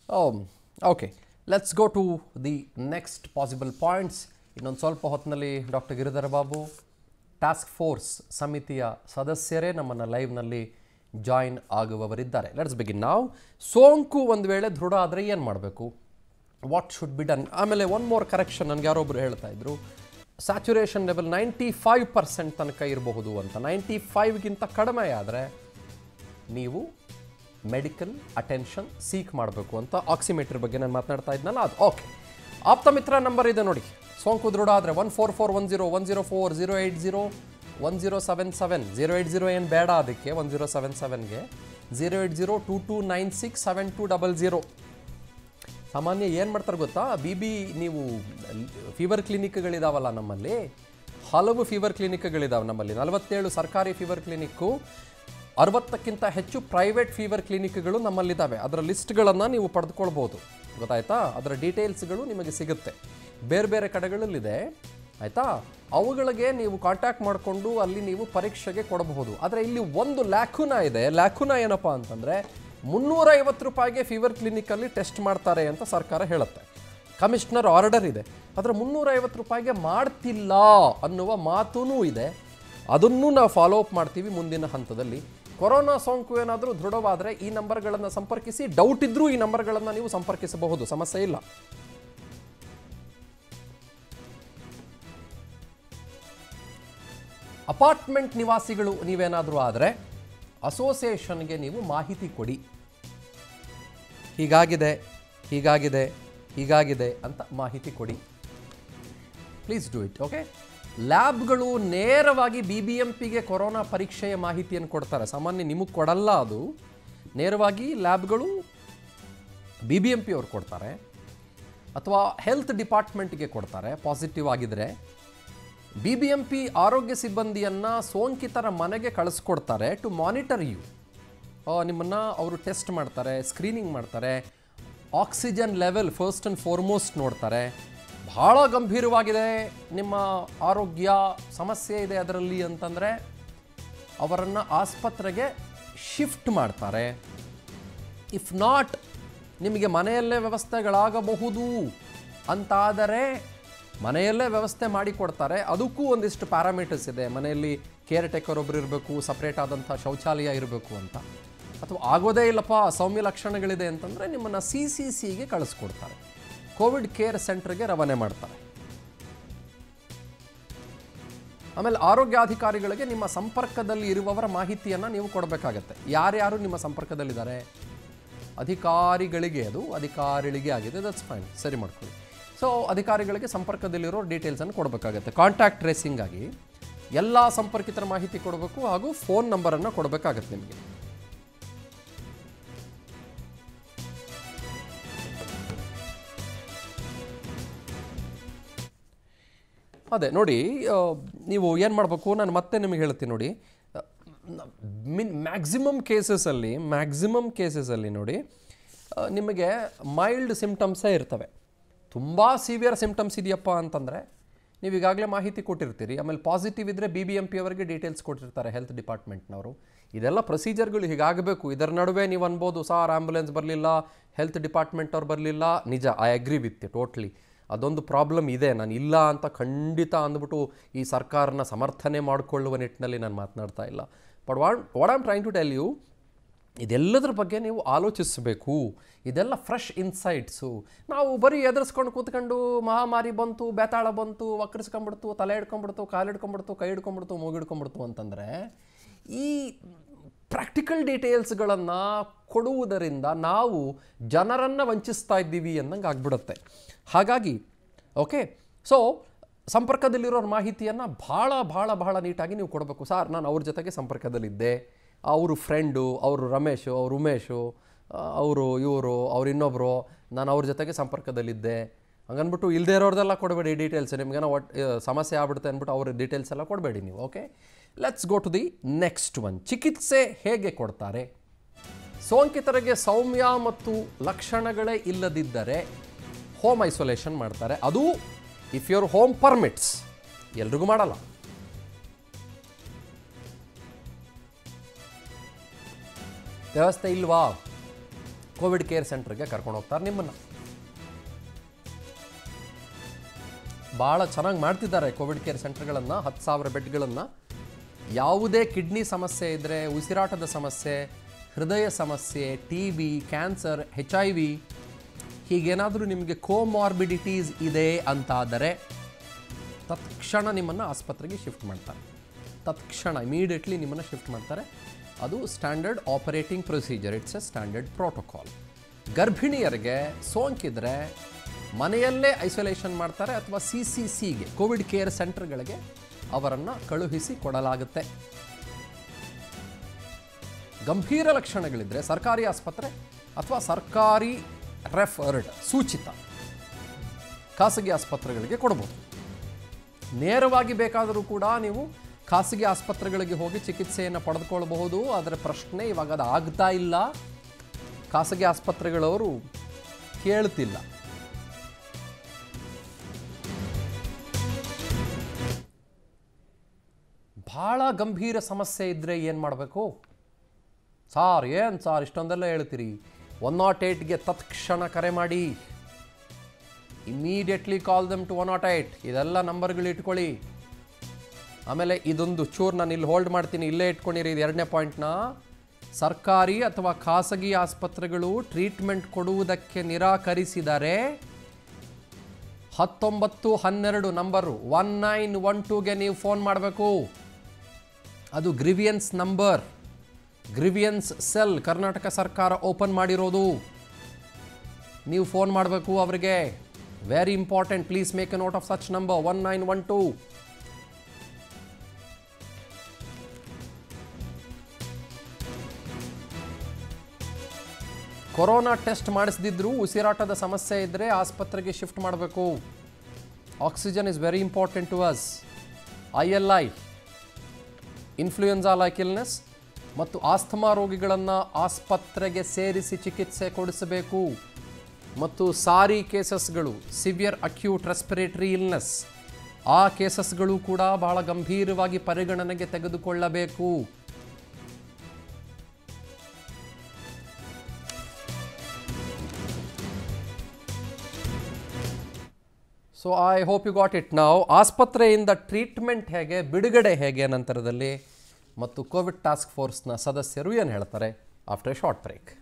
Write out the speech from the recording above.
okay let's go to the next possible points ಇನ್ನೊಂದು ಸ್ವಲ್ಪ ಹೊತ್ತಿನಲ್ಲಿ doctor Giridhara Babu task force ಸಮಿತಿಯ ಸದಸ್ಯರೇ ನಮ್ಮನ್ನು ಲೈವ್ನಲ್ಲಿ ಜಾಯಿನ್ ಆಗುವವರಿದ್ದಾರೆ ಲೆಟ್ಸ್ ಬಿಗಿನ್ ನಾವು ಸೋಂಕು ಒಂದು ವೇಳೆ ದೃಢ ಆದರೆ ಏನು ಮಾಡಬೇಕು ವಾಟ್ ಶುಡ್ ಬಿ ಡನ್ ಆಮೇಲೆ ಒನ್ ಮೋರ್ ಕರೆಕ್ಷನ್ ನನಗೆ ಯಾರೊಬ್ಬರು ಹೇಳ್ತಾ ಇದ್ರು saturation level ninety five percent ತನಕ ಇರಬಹುದು ಅಂತ ನೈಂಟಿ ಫೈವ್ಗಿಂತ ಕಡಿಮೆ ಆದರೆ ನೀವು ಮೆಡಿಕಲ್ ಅಟೆನ್ಷನ್ ಸೀಕ್ ಮಾಡಬೇಕು ಅಂತ ಆಕ್ಸಿಮೀಟರ್ ಬಗ್ಗೆ ನಾನು ಮಾತನಾಡ್ತಾ ಇದ್ನಲ್ಲ ಅದು ಓಕೆ ಆಪ್ತ ಮಿತ್ರ ನಂಬರ್ ಇದೆ ನೋಡಿ ಸೋಂಕು ದೃಢ ಆದರೆ one four four one zero one zero four zero eight zero one zero seven seven zero eight zero ಏನು ಬೇಡ ಅದಕ್ಕೆ ಒನ್ ಜೀರೋ ಸೆವೆನ್ ಸೆವೆನ್ಗೆ zero eight zero two two nine six seven two double zero ಸಾಮಾನ್ಯ ಏನು ಮಾಡ್ತಾರೆ ಗೊತ್ತಾ B B ನೀವು fever ಕ್ಲಿನಿಕ್ಗಳಿದಾವಲ್ಲ ನಮ್ಮಲ್ಲಿ ಹಲವು ಫೀವರ್ ಕ್ಲಿನಿಕ್ಗಳಿದಾವೆ ನಮ್ಮಲ್ಲಿ ನಲವತ್ತೇಳು ಸರ್ಕಾರಿ ಫೀವರ್ ಕ್ಲಿನಿಕ್ಕು ಅರವತ್ತಕ್ಕಿಂತ ಹೆಚ್ಚು ಪ್ರೈವೇಟ್ ಫೀವರ್ ಕ್ಲಿನಿಕ್ಗಳು ನಮ್ಮಲ್ಲಿದ್ದಾವೆ ಅದರ ಲಿಸ್ಟ್ಗಳನ್ನು ನೀವು ಪಡೆದುಕೊಳ್ಬೋದು ಗೊತ್ತಾಯ್ತಾ ಅದರ ಡೀಟೇಲ್ಸ್ಗಳು ನಿಮಗೆ ಸಿಗುತ್ತೆ ಬೇರೆ ಬೇರೆ ಕಡೆಗಳಲ್ಲಿದೆ ಆಯಿತಾ ಅವುಗಳಿಗೆ ನೀವು ಕಾಂಟ್ಯಾಕ್ಟ್ ಮಾಡಿಕೊಂಡು ಅಲ್ಲಿ ನೀವು ಪರೀಕ್ಷೆಗೆ ಕೊಡಬಹುದು ಆದರೆ ಇಲ್ಲಿ ಒಂದು ಲ್ಯಾಕುನ ಇದೆ ಲ್ಯಾಕುನ ಏನಪ್ಪ ಅಂತಂದರೆ ಮುನ್ನೂರೈವತ್ತು ರೂಪಾಯಿಗೆ ಫೀವರ್ ಕ್ಲಿನಿಕಲ್ಲಿ ಟೆಸ್ಟ್ ಮಾಡ್ತಾರೆ ಅಂತ ಸರ್ಕಾರ ಹೇಳುತ್ತೆ ಕಮಿಷನರ್ ಆರ್ಡರ್ ಇದೆ ಆದರೆ ಮುನ್ನೂರೈವತ್ತು ರೂಪಾಯಿಗೆ ಮಾಡ್ತಿಲ್ಲ ಅನ್ನುವ ಮಾತೂ ಇದೆ ಅದನ್ನು ನಾವು ಫಾಲೋ ಅಪ್ ಮಾಡ್ತೀವಿ ಮುಂದಿನ ಹಂತದಲ್ಲಿ ಕೊರೋನಾ ಸೋಂಕು ಏನಾದರೂ ದೃಢವಾದರೆ ಈ ನಂಬರ್ಗಳನ್ನು ಸಂಪರ್ಕಿಸಿ ಡೌಟ್ ಇದ್ದರೂ ಈ ನಂಬರ್ಗಳನ್ನು ನೀವು ಸಂಪರ್ಕಿಸಬಹುದು ಸಮಸ್ಯೆ ಇಲ್ಲ ಅಪಾರ್ಟ್ಮೆಂಟ್ ನಿವಾಸಿಗಳು ನೀವೇನಾದರೂ ಆದರೆ ಅಸೋಸಿಯೇಷನ್ಗೆ ನೀವು ಮಾಹಿತಿ ಕೊಡಿ ಹೀಗಾಗಿದೆ ಹೀಗಾಗಿದೆ ಹೀಗಾಗಿದೆ ಅಂತ ಮಾಹಿತಿ ಕೊಡಿ ಪ್ಲೀಸ್ ಡೂ ಇಟ್ ಓಕೆ ಲ್ಯಾಬ್ಗಳು ನೇರವಾಗಿ ಬಿ ಬಿ ಎಂ ಪಿಗೆ ಕೊರೋನಾ ಪರೀಕ್ಷೆಯ ಮಾಹಿತಿಯನ್ನು ಕೊಡ್ತಾರೆ ಸಾಮಾನ್ಯ ನಿಮಗೆ ಕೊಡಲ್ಲ ಅದು ನೇರವಾಗಿ ಲ್ಯಾಬ್ಗಳು ಬಿ ಬಿ ಎಂ ಪಿ ಅವ್ರು ಕೊಡ್ತಾರೆ ಅಥವಾ ಹೆಲ್ತ್ ಡಿಪಾರ್ಟ್ಮೆಂಟ್ಗೆ ಕೊಡ್ತಾರೆ ಪಾಸಿಟಿವ್ ಆಗಿದ್ರೆ ಬಿ ಬಿ ಎಂ ಪಿ ಆರೋಗ್ಯ ಸಿಬ್ಬಂದಿಯನ್ನು ಸೋಂಕಿತರ ಮನೆಗೆ ಕಳಿಸ್ಕೊಡ್ತಾರೆ ಟು ಮಾನಿಟರ್ ಯು ನಿಮ್ಮನ್ನು ಅವರು ಟೆಸ್ಟ್ ಮಾಡ್ತಾರೆ ಸ್ಕ್ರೀನಿಂಗ್ ಮಾಡ್ತಾರೆ oxygen level first and foremost ನೋಡ್ತಾರೆ ಭಾಳ ಗಂಭೀರವಾಗಿದೆ ನಿಮ್ಮ ಆರೋಗ್ಯ ಸಮಸ್ಯೆ ಇದೆ ಅದರಲ್ಲಿ ಅಂತಂದರೆ ಅವರನ್ನು ಆಸ್ಪತ್ರೆಗೆ ಶಿಫ್ಟ್ ಮಾಡ್ತಾರೆ ಇಫ್ ನಾಟ್ ನಿಮಗೆ ಮನೆಯಲ್ಲೇ ವ್ಯವಸ್ಥೆಗಳಾಗಬಹುದು ಅಂತಾದರೆ ಮನೆಯಲ್ಲೇ ವ್ಯವಸ್ಥೆ ಮಾಡಿಕೊಡ್ತಾರೆ ಅದಕ್ಕೂ ಒಂದಿಷ್ಟು ಪ್ಯಾರಾಮೀಟರ್ಸ್ ಇದೆ ಮನೆಯಲ್ಲಿ ಕೇರ್ ಟೇಕರ್ ಒಬ್ರು ಇರಬೇಕು ಸಪ್ರೇಟ್ ಆದಂಥ ಶೌಚಾಲಯ ಇರಬೇಕು ಅಂತ ಅಥವಾ ಆಗೋದೇ ಇಲ್ಲಪ್ಪ ಸೌಮ್ಯ ಲಕ್ಷಣಗಳಿದೆ ಅಂತಂದರೆ ನಿಮ್ಮನ್ನು ಸಿ ಸಿ ಸಿಗೆ ಕಳಿಸ್ಕೊಡ್ತಾರೆ ಕೋವಿಡ್ ಕೇರ್ ಸೆಂಟರ್ಗೆ ರವಾನೆ ಮಾಡ್ತಾರೆ ಆಮೇಲೆ ಆರೋಗ್ಯಾಧಿಕಾರಿಗಳಿಗೆ ನಿಮ್ಮ ಸಂಪರ್ಕದಲ್ಲಿ ಇರುವವರ ಮಾಹಿತಿಯನ್ನು ನೀವು ಕೊಡಬೇಕಾಗತ್ತೆ ಯಾರ್ಯಾರು ನಿಮ್ಮ ಸಂಪರ್ಕದಲ್ಲಿದ್ದಾರೆ ಅಧಿಕಾರಿಗಳಿಗೆ ಅದು ಅಧಿಕಾರಿಗಳಿಗೆ ಆಗಿದೆ ದಟ್ಸ್ ಫೈನ್ ಸರಿ ಮಾಡ್ಕೊಳ್ಳಿ ಸೊ ಅಧಿಕಾರಿಗಳಿಗೆ ಸಂಪರ್ಕದಲ್ಲಿರೋ ಡೀಟೇಲ್ಸನ್ನು ಕೊಡಬೇಕಾಗತ್ತೆ ಕಾಂಟ್ಯಾಕ್ಟ್ ಟ್ರೇಸಿಂಗ್ ಆಗಿ ಎಲ್ಲ ಸಂಪರ್ಕಿತರ ಮಾಹಿತಿ ಕೊಡಬೇಕು ಹಾಗೂ ಫೋನ್ ನಂಬರನ್ನು ಕೊಡಬೇಕಾಗತ್ತೆ ನಿಮಗೆ ಅದೇ ನೋಡಿ ಆ, ನೀವು ಏನು ಮಾಡಬೇಕು ನಾನು ಮತ್ತೆ ನಿಮಗೆ ಹೇಳ್ತೀನಿ ನೋಡಿ ಮಿನ್ ಮ್ಯಾಕ್ಸಿಮಮ್ ಕೇಸಸಲ್ಲಿ ಮ್ಯಾಕ್ಸಿಮಮ್ ಕೇಸಸಲ್ಲಿ ನೋಡಿ ಆ, ನಿಮಗೆ ಮೈಲ್ಡ್ ಸಿಮ್ಟಮ್ಸೇ ಇರ್ತವೆ ತುಂಬ ಸಿವಿಯರ್ ಸಿಮ್ಟಮ್ಸ್ ಇದೆಯಪ್ಪ ಅಂತಂದರೆ ನೀವು ಈಗಾಗಲೇ ಮಾಹಿತಿ ಕೊಟ್ಟಿರ್ತೀರಿ ಆಮೇಲೆ ಪಾಸಿಟಿವ್ ಇದ್ದರೆ ಬಿ ಬಿ ಎಂ ಪಿ ಅವರಿಗೆ ಡೀಟೇಲ್ಸ್ ಕೊಟ್ಟಿರ್ತಾರೆ ಹೆಲ್ತ್ ಡಿಪಾರ್ಟ್ಮೆಂಟ್ನವರು ಇದೆಲ್ಲ ಪ್ರೊಸೀಜರ್ಗಳು ಹೀಗಾಗಬೇಕು ಇದರ ನಡುವೆ ನೀವು ಅನ್ಬೋದು ಸಾರ್ ಆ್ಯಂಬುಲೆನ್ಸ್ ಬರಲಿಲ್ಲ ಹೆಲ್ತ್ ಡಿಪಾರ್ಟ್ಮೆಂಟ್ ಅವ್ರು ಬರಲಿಲ್ಲ ನಿಜ ಐ ಅಗ್ರಿ ವಿತ್ ಟೋಟ್ಲಿ ಅದೊಂದು ಪ್ರಾಬ್ಲಮ್ ಇದೆ ನಾನು ಇಲ್ಲ ಅಂತ ಖಂಡಿತ ಅಂದ್ಬಿಟ್ಟು ಈ ಸರ್ಕಾರನ ಸಮರ್ಥನೆ ಮಾಡಿಕೊಳ್ಳುವ ನಿಟ್ಟಿನಲ್ಲಿ ನಾನು ಮಾತನಾಡ್ತಾ ಇಲ್ಲ but what what am trying to tell you ಇದೆಲ್ಲದ್ರ ಬಗ್ಗೆ ನೀವು ಆಲೋಚಿಸಬೇಕು ಇದೆಲ್ಲ ಫ್ರೆಶ್ ಇನ್ಸೈಟ್ಸು ನಾವು ಬರೀ ಎದುರಿಸ್ಕೊಂಡು ಕೂತ್ಕೊಂಡು ಮಹಾಮಾರಿ ಬಂತು ಬೇತಾಳ ಬಂತು ವಕ್ರಿಸ್ಕೊಂಡ್ಬಿಡ್ತು ತಲೆ ಹಿಡ್ಕೊಂಡ್ಬಿಡ್ತು ಕಾಲು ಹಿಡ್ಕೊಂಡ್ಬಿಡ್ತು ಕೈ ಹಿಡ್ಕೊಂಡ್ಬಿಡ್ತು ಮೂಗು ಹಿಡ್ಕೊಂಡ್ಬಿಡ್ತು ಅಂತಂದರೆ ಈ ಪ್ರಾಕ್ಟಿಕಲ್ ಡೀಟೇಲ್ಸ್ಗಳನ್ನು ಕೊಡುವುದರಿಂದ ನಾವು ಜನರನ್ನು ವಂಚಿಸ್ತಾ ಇದ್ದೀವಿ ಅನ್ನಂಗೆ ಆಗ್ಬಿಡುತ್ತೆ ಹಾಗಾಗಿ ಓಕೆ ಸೊ ಸಂಪರ್ಕದಲ್ಲಿರೋರ ಮಾಹಿತಿಯನ್ನು ಭಾಳ ಭಾಳ ಭಾಳ ನೀಟಾಗಿ ನೀವು ಕೊಡಬೇಕು ಸರ್ ನಾನು ಅವ್ರ ಜೊತೆಗೆ ಸಂಪರ್ಕದಲ್ಲಿದ್ದೆ ಅವರು ಫ್ರೆಂಡು ಅವರು ರಮೇಶು ಅವ್ರು ಉಮೇಶು ಅವರು ಇವರು ಅವ್ರು ಇನ್ನೊಬ್ಬರು ನಾನು ಅವ್ರ ಜೊತೆಗೆ ಸಂಪರ್ಕದಲ್ಲಿದ್ದೆ ಹಂಗನ್ಬಿಟ್ಟು ಇಲ್ಲದೇ ಇರೋರ್ದೆಲ್ಲ ಕೊಡಬೇಡಿ ಡೀಟೇಲ್ಸ್ ನಿಮ್ಗೇನೋ ಒಟ್ಟು ಸಮಸ್ಯೆ ಆಗ್ಬಿಡುತ್ತೆ ಅಂದ್ಬಿಟ್ಟು ಅವ್ರ ಡೀಟೇಲ್ಸ್ ಎಲ್ಲ ಕೊಡಬೇಡಿ ನೀವು okay let's go to the next one ಚಿಕಿತ್ಸೆ ಹೇಗೆ ಕೊಡ್ತಾರೆ ಸೋಂಕಿತರಿಗೆ ಸೌಮ್ಯ ಮತ್ತು ಲಕ್ಷಣಗಳೇ ಇಲ್ಲದಿದ್ದರೆ ಹೋಮ್ ಐಸೋಲೇಷನ್ ಮಾಡ್ತಾರೆ ಅದು ಇಫ್ ಯುವರ್ ಹೋಮ್ ಪರ್ಮಿಟ್ಸ್ ಎಲ್ರಿಗೂ ಮಾಡಲ್ಲ ವ್ಯವಸ್ಥೆ ಇಲ್ವಾ ಕೋವಿಡ್ ಕೇರ್ ಸೆಂಟರ್ಗೆ ಕರ್ಕೊಂಡು ಹೋಗ್ತಾರೆ ನಿಮ್ಮನ್ನು ಭಾಳ ಚೆನ್ನಾಗಿ ಮಾಡ್ತಿದ್ದಾರೆ ಕೋವಿಡ್ ಕೇರ್ ಸೆಂಟರ್ಗಳನ್ನು ಹತ್ತು ಸಾವಿರ ಬೆಡ್ಗಳನ್ನು ಯಾವುದೇ ಕಿಡ್ನಿ ಸಮಸ್ಯೆ ಇದ್ದರೆ ಉಸಿರಾಟದ ಸಮಸ್ಯೆ ಹೃದಯ ಸಮಸ್ಯೆ T B cancer H I V ಹೀಗೇನಾದರೂ ನಿಮಗೆ ಕೋಮಾರ್ಬಿಡಿಟೀಸ್ ಇದೆ ಅಂತಾದರೆ ತತ್ಕ್ಷಣ ನಿಮ್ಮನ್ನು ಆಸ್ಪತ್ರೆಗೆ ಶಿಫ್ಟ್ ಮಾಡ್ತಾರೆ ತತ್ಕ್ಷಣ ಇಮಿಡಿಯೇಟ್ಲಿ ನಿಮ್ಮನ್ನು ಶಿಫ್ಟ್ ಮಾಡ್ತಾರೆ ಅದು standard operating procedure it's a standard protocol ಗರ್ಭಿಣಿಯರಿಗೆ ಸೋಂಕಿದ್ರೆ ಮನೆಯಲ್ಲೇ ಐಸೋಲೇಷನ್ ಮಾಡ್ತಾರೆ ಅಥವಾ ಸಿ ಸಿ ಸಿಗೆ ಕೋವಿಡ್ ಕೇರ್ ಸೆಂಟರ್ಗಳಿಗೆ ಅವರನ್ನು ಕಳುಹಿಸಿ ಕೊಡಲಾಗುತ್ತೆ ಗಂಭೀರ ಲಕ್ಷಣಗಳಿದ್ದರೆ ಸರ್ಕಾರಿ ಆಸ್ಪತ್ರೆ ಅಥವಾ ಸರ್ಕಾರಿ ರೆಫರ್ಡ್ ಸೂಚಿತ ಖಾಸಗಿ ಆಸ್ಪತ್ರೆಗಳಿಗೆ ಕೊಡ್ಬೋದು ನೇರವಾಗಿ ಬೇಕಾದರೂ ಕೂಡ ನೀವು ಖಾಸಗಿ ಆಸ್ಪತ್ರೆಗಳಿಗೆ ಹೋಗಿ ಚಿಕಿತ್ಸೆಯನ್ನು ಪಡೆದುಕೊಳ್ಳಬಹುದು ಅದರ ಪ್ರಶ್ನೆ ಇವಾಗ ಅದು ಆಗ್ತಾ ಇಲ್ಲ ಖಾಸಗಿ ಆಸ್ಪತ್ರೆಗಳವರು ಕೇಳ್ತಿಲ್ಲ ಭಾಳ ಗಂಭೀರ ಸಮಸ್ಯೆ ಇದ್ದರೆ ಏನು ಮಾಡಬೇಕು ಸಾರ್ ಏನು ಸಾರ್ ಇಷ್ಟೊಂದೆಲ್ಲ ಹೇಳ್ತೀರಿ ಒನ್ ನಾಟ್ ಏಯ್ಟ್ಗೆ ತತ್ಕ್ಷಣ ಕರೆ ಮಾಡಿ immediately call them two one nought eight ಇದೆಲ್ಲ ನಂಬರ್ಗಳು ಇಟ್ಕೊಳ್ಳಿ ಆಮೇಲೆ ಇದೊಂದು ಚೂರು ನಾನು ಇಲ್ಲಿ ಹೋಲ್ಡ್ ಮಾಡ್ತೀನಿ ಇಲ್ಲೇ ಇಟ್ಕೊಂಡಿರಿ ಇದು ಎರಡನೇ ಪಾಯಿಂಟ್ನ ಸರ್ಕಾರಿ ಅಥವಾ ಖಾಸಗಿ ಆಸ್ಪತ್ರೆಗಳು ಟ್ರೀಟ್ಮೆಂಟ್ ಕೊಡುವುದಕ್ಕೆ ನಿರಾಕರಿಸಿದರೆ ಹತ್ತೊಂಬತ್ತು ಹನ್ನೆರಡು ನಂಬರು ಒನ್ ನೈನ್ ಒನ್ ಟೂಗೆ ನೀವು ಫೋನ್ ಮಾಡಬೇಕು ಅದು grievance number grievance cell Karnataka ಸರ್ಕಾರ ಓಪನ್ ಮಾಡಿರೋದು ನೀವು ಫೋನ್ ಮಾಡಬೇಕು ಅವರಿಗೆ very important please make a note of such number one nine one two corona test ಮಾಡಿಸದಿದ್ರೂ ಉಸಿರಾಟದ ಸಮಸ್ಯೆ ಇದ್ದರೆ ಆಸ್ಪತ್ರೆಗೆ ಶಿಫ್ಟ್ ಮಾಡಬೇಕು oxygen is very important to us I L I influenza like illness ಮತ್ತು ಆಸ್ತಮಾ ರೋಗಿಗಳನ್ನು ಆಸ್ಪತ್ರೆಗೆ ಸೇರಿಸಿ ಚಿಕಿತ್ಸೆ ಕೊಡಿಸಬೇಕು ಮತ್ತು ಸಾರಿ ಕೇಸಸ್ಗಳು ಸಿವಿಯರ್ ಅಕ್ಯೂಟ್ ರೆಸ್ಪಿರೇಟರಿ ಇಲ್ನೆಸ್ ಆ ಕೇಸಸ್ಗಳು ಕೂಡ ಬಹಳ ಗಂಭೀರವಾಗಿ ಪರಿಗಣನೆಗೆ ತೆಗೆದುಕೊಳ್ಳಬೇಕು so I hope you got it ನಾವು ಆಸ್ಪತ್ರೆಯಿಂದ ಟ್ರೀಟ್ಮೆಂಟ್ ಹೇಗೆ ಬಿಡುಗಡೆ ಹೇಗೆ ನಂತರದಲ್ಲಿ ಮತ್ತು ಕೋವಿಡ್ ಟಾಸ್ಕ್ ಫೋರ್ಸ್ನ ಸದಸ್ಯರು ಏನು ಹೇಳ್ತಾರೆ ಆಫ್ಟರ್ ಶಾರ್ಟ್ ಬ್ರೇಕ್